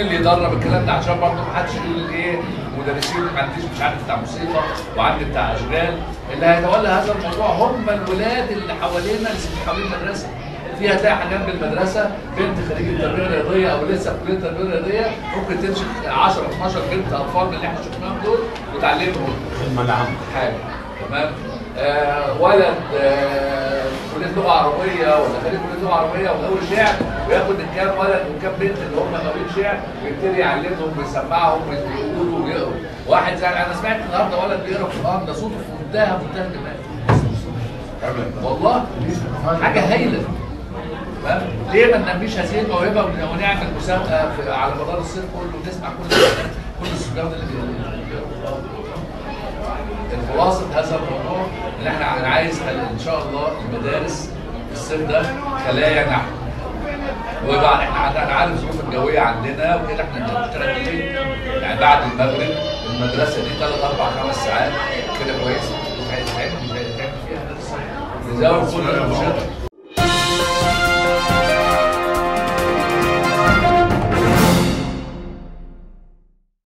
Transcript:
اللي يدرب الكلام ده عشان برضه ما حدش يقول ايه مدرسين ما عنديش مش عارف بتاع موسيقى وعندي بتاع اشغال اللي هيتولى هذا الموضوع هم الولاد اللي حوالينا اللي حوالين المدرسه فيها هتلاقي جنب المدرسه بنت خريجه التربيه الرياضيه او لسه في كليه التربيه الرياضيه ممكن تمسك 10 12 بنت اطفال من اللي احنا شفناهم دول وتعلمهم خدمه العامه حاجه تمام آه ولد آه كليه لغه عربيه ولا خريج كليه لغه عربيه وغاوي شعر وياخد الكام ولد وكام بنت اللي هم غاويين شعر ويبتدي يعلمهم ويسمعهم ويقولوا ويقروا واحد زي انا سمعت النهارده ولد بيقرا قران ده صوته في منتهى منتهى الجمال والله حاجه هايله تمام؟ ليه ما ننميش هذه الموهبه ون- ونعمل مسابقه في على مدار الصيف كله ونسمع كل كل الصبيان اللي بيقروا الخلاصه هذا الموضوع ان احنا انا عايز ان شاء الله المدارس الصيف ده خلايا نحو وبعد احنا عندنا انا عارف الظروف الجويه عندنا وكده احنا بنشتغل بالليل يعني بعد المغرب المدرسه دي ثلاث اربع خمس ساعات كده كويس مش هيتعمل مش هيتعمل فيها نزود كل الانشطه